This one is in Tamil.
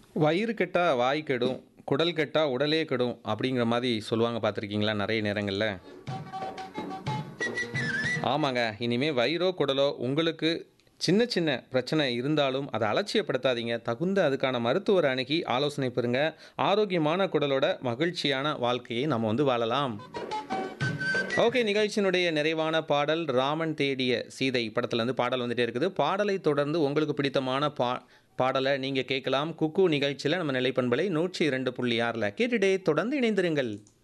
வயிறு கெட்டா வாய் கெடும் குடல் கெட்டா உடலே கெடும் அப்படிங்கிற மாதிரி சொல்லுவாங்க பார்த்துருக்கீங்களா நிறைய நேரங்களில் ஆமாங்க இனிமே வயிறோ குடலோ உங்களுக்கு சின்ன சின்ன பிரச்சனை இருந்தாலும் அதை அலட்சியப்படுத்தாதீங்க தகுந்த அதுக்கான மருத்துவர் அணுகி ஆலோசனை பெறுங்க ஆரோக்கியமான குடலோட மகிழ்ச்சியான வாழ்க்கையை நம்ம வந்து வாழலாம் ஓகே நிகழ்ச்சியினுடைய நிறைவான பாடல் ராமன் தேடிய சீதை படத்துலேருந்து பாடல் வந்துட்டே இருக்குது பாடலை தொடர்ந்து உங்களுக்கு பிடித்தமான பா பாடலை நீங்கள் கேட்கலாம் குக்கு நிகழ்ச்சியில் நம்ம நிலைப்பண்பலை நூற்றி இரண்டு புள்ளி ஆறில் கேட்டுட்டே தொடர்ந்து இணைந்திருங்கள்